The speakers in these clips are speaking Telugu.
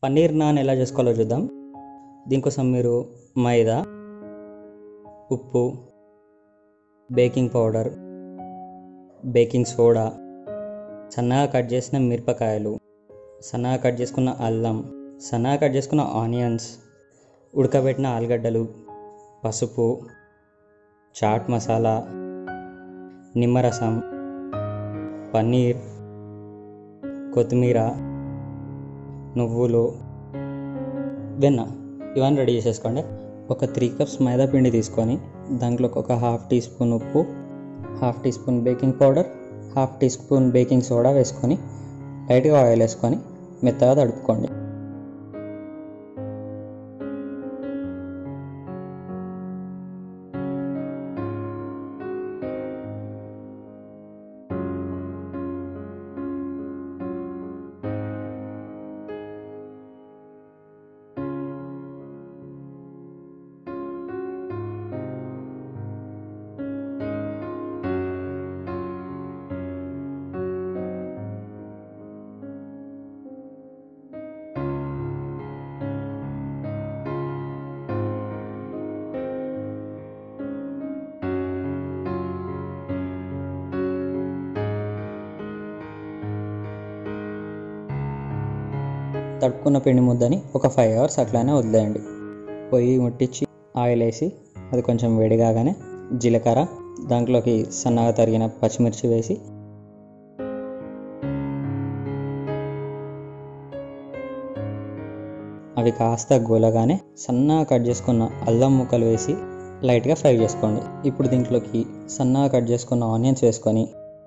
పన్నీర్ నాన్ ఎలా చేసుకోవాలో చూద్దాం దీనికోసం మీరు మైదా ఉప్పు బేకింగ్ పౌడర్ బేకింగ్ సోడా సన్నగా కట్ చేసిన మిరపకాయలు సన్నగా కట్ చేసుకున్న అల్లం సన్నగా కట్ చేసుకున్న ఆనియన్స్ ఉడకబెట్టిన ఆలుగడ్డలు పసుపు చాట్ మసాలా నిమ్మరసం పన్నీర్ కొత్తిమీర నువ్వులు వెన్న ఇవన్నీ రెడీ చేసేసుకోండి ఒక త్రీ కప్స్ మైదా పిండి తీసుకొని దాంట్లో ఒక హాఫ్ టీ స్పూన్ ఉప్పు half teaspoon baking powder half teaspoon baking soda వేసుకొని లైట్గా ఆయిల్ వేసుకొని మెత్తగా తడుపుకోండి తడుపుకున్న పిండి ముద్దని ఒక ఫైవ్ అవర్స్ అట్లానే వదిలేయండి పొయ్యి ముట్టించి ఆయిల్ వేసి అది కొంచెం వేడి కాగానే జీలకర్ర దాంట్లోకి సన్నగా తరిగిన పచ్చిమిర్చి వేసి అవి కాస్త గోలగానే సన్నగా కట్ చేసుకున్న అల్లం ముక్కలు వేసి లైట్గా ఫ్రై చేసుకోండి ఇప్పుడు దీంట్లోకి సన్నగా కట్ చేసుకున్న ఆనియన్స్ వేసుకొని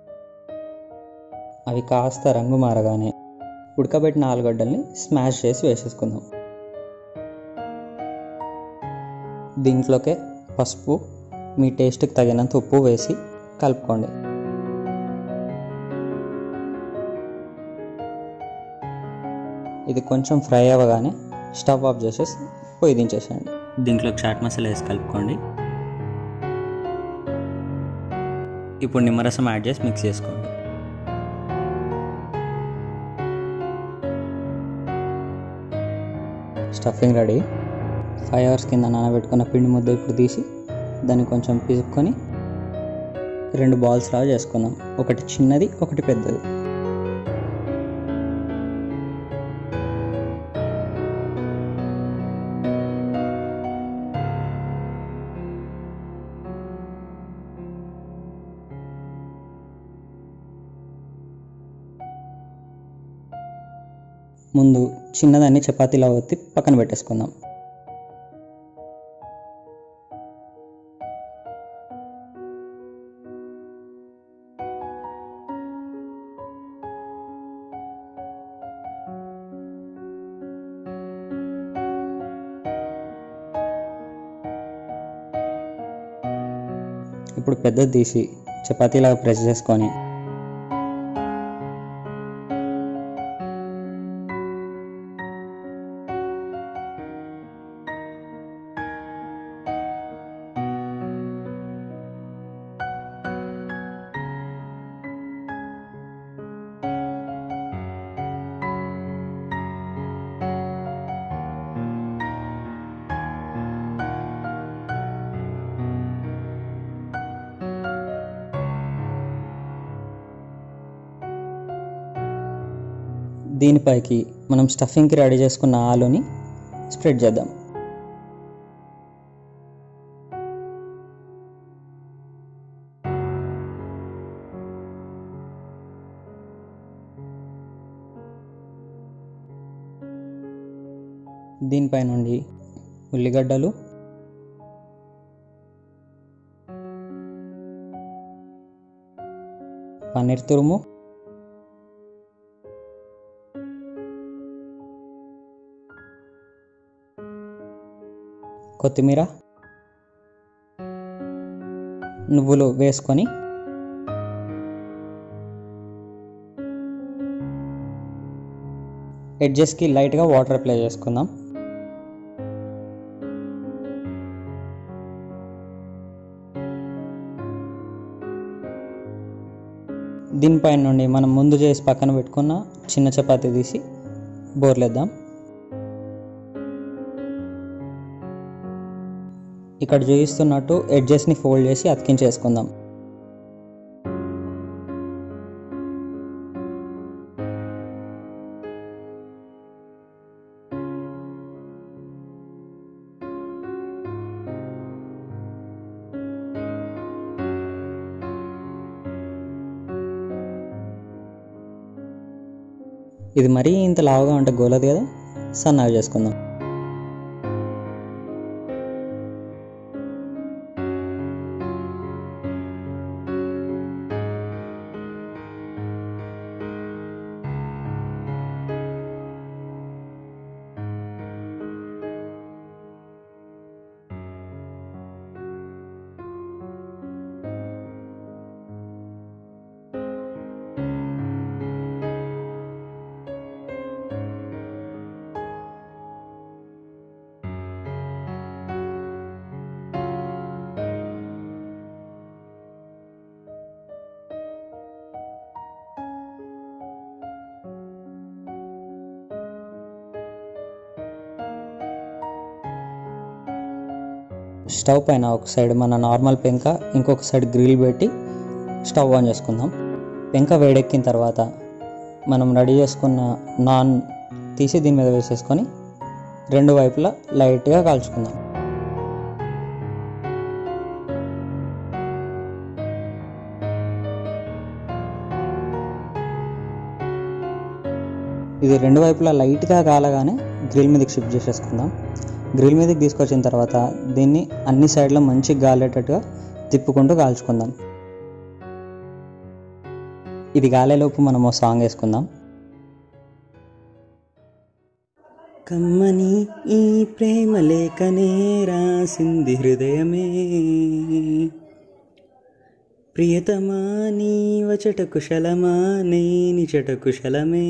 అవి కాస్త రంగు మారగానే ఉడకబెట్టిన ఆలుగడ్డల్ని స్మాష్ చేసి వేసేసుకుందాం దీంట్లోకే పసుపు మీ టేస్ట్కి తగినంత ఉప్పు వేసి కలుపుకోండి ఇది కొంచెం ఫ్రై అవ్వగానే స్టవ్ ఆఫ్ చేసేసి పొయ్యి దించేసేయండి దీంట్లో చాట్ మసాలా వేసి కలుపుకోండి ఇప్పుడు నిమ్మరసం యాడ్ చేసి మిక్స్ చేసుకోండి స్టఫింగ్ రెడీ ఫైవ్ అవర్స్ కింద నానబెట్టుకున్న పిండి ముద్ద ఇప్పుడు తీసి దాన్ని కొంచెం పిసుక్కొని రెండు బాల్స్ లాగా చేసుకుందాం ఒకటి చిన్నది ఒకటి పెద్దది ముందు చిన్నదాన్ని చపాతీలా ఒత్తి పక్కన పెట్టేసుకుందాం ఇప్పుడు పెద్దది తీసి చపాతీలాగా ప్రెస్ చేసుకొని దీనిపైకి మనం స్టఫింగ్కి రెడీ చేసుకున్న ఆలుని స్ప్రెడ్ చేద్దాం దీనిపై నుండి ఉల్లిగడ్డలు పన్నీర్ తురుము కొత్తిమీర నువ్వులు వేసుకొని ఎడ్జెస్కి లైట్గా వాటర్ అప్లై చేసుకుందాం దీనిపైన నుండి మనం ముందు చేసి పక్కన పెట్టుకున్న చిన్న చపాతీ తీసి బోర్లేద్దాం ఇక్కడ చూపిస్తున్నట్టు ఎడ్జెస్ని ఫోల్డ్ చేసి అతికించేసుకుందాం ఇది మరీ ఇంత లావుగా ఉంటే గోలదు కదా సన్నగా చేసుకుందాం స్టవ్ పైన ఒక సైడ్ మన నార్మల్ పెంక ఇంకొక సైడ్ గ్రిల్ పెట్టి స్టవ్ ఆన్ చేసుకుందాం పెంక వేడెక్కిన తర్వాత మనం రెడీ చేసుకున్న నాన్ తీసి దీని మీద వేసేసుకొని రెండు వైపులా లైట్గా కాల్చుకుందాం ఇది రెండు వైపులా లైట్గా కాలగానే గ్రిల్ మీదకి షిఫ్ట్ చేసేసుకుందాం గ్రిల్ మీదకి తీసుకొచ్చిన తర్వాత దీన్ని అన్ని సైడ్లో మంచి గాలేటట్టుగా తిప్పుకుంటూ కాల్చుకుందాం ఇది గాలేలోపు మనం ఓ సాంగ్ వేసుకుందాం కమ్మని ఈ ప్రేమ లేఖనే రాసింది హృదయమే ప్రియతమా నీ వచట కుశలమా నేనిచట కుశలమే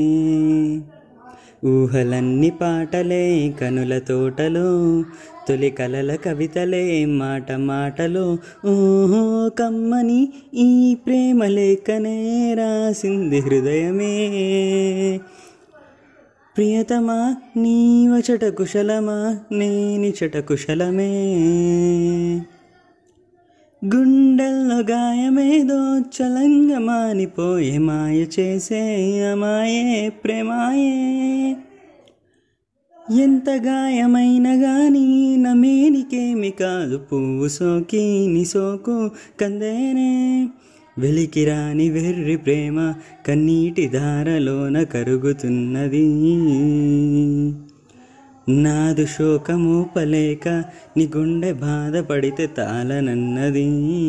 ఊహలన్ని పాటలే కనుల తోటలో తొలి కలల కవితలే మాట మాటలో ఓహో కమ్మని ఈ ప్రేమ లేఖనే రాసింది హృదయమే ప్రియతమా నీ వచట కుశలమా నేనిచట కుశలమే గుండెల్లో గాయమేదో చలంగా మానిపోయే మాయ చేసే అమాయే ప్రేమాయే ఎంత గాయమైన గాని నమేనికేమి కాదు పువ్వు సోకి నీ సోకు కందేనే వెలికిరాని వెర్రి ప్రేమ కన్నీటి ధారలోన కరుగుతున్నది నాదు శోకము పలేక నీ గుండె బాధపడితే తాళనన్నది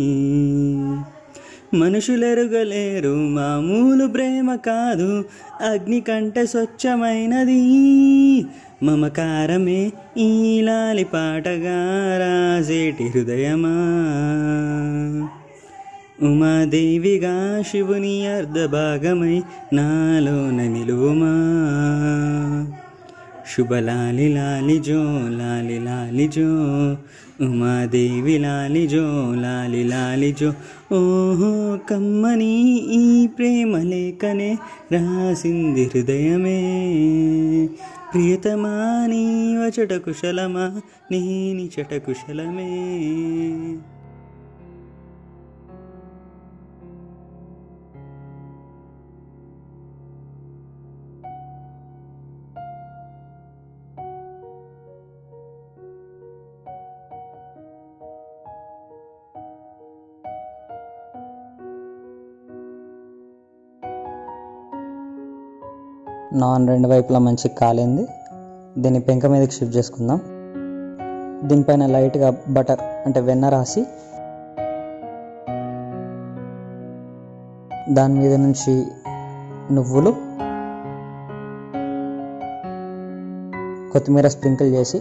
మనుషులెరుగలేరు మామూలు ప్రేమ కాదు అగ్ని కంటే స్వచ్ఛమైనది మమకారమే ఈ లాలి పాటగా రాసేటి హృదయమా ఉమాదేవిగా శివుని అర్ధ భాగమై నాలోన నిలువుమా శుభలాలి లాలి జో లాలి లాలి జో ఉమాదేవి లాలి జో లాలి లాలి జో ఓహో కమ్మని ఈ ప్రేమ లేఖనే రాసింది హృదయమే ప్రియతమా నీ వచట కుశలమా నేని చట కుశలమే నాన్ రెండు వైపులా మంచి కాలింది దీన్ని పెంక మీదకి షిఫ్ట్ చేసుకుందాం దీనిపైన లైట్గా బటర్ అంటే వెన్న రాసి దాని మీద నుంచి నువ్వులు కొత్తిమీర స్ప్రింకిల్ చేసి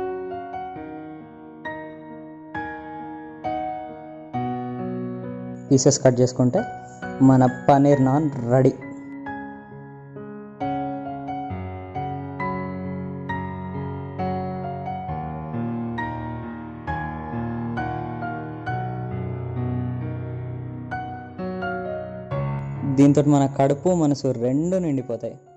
పీసెస్ కట్ చేసుకుంటే మన పనీర్ నాన్ రెడీ దీంతో మన కడుపు మనసు రెండు నిండిపోతాయి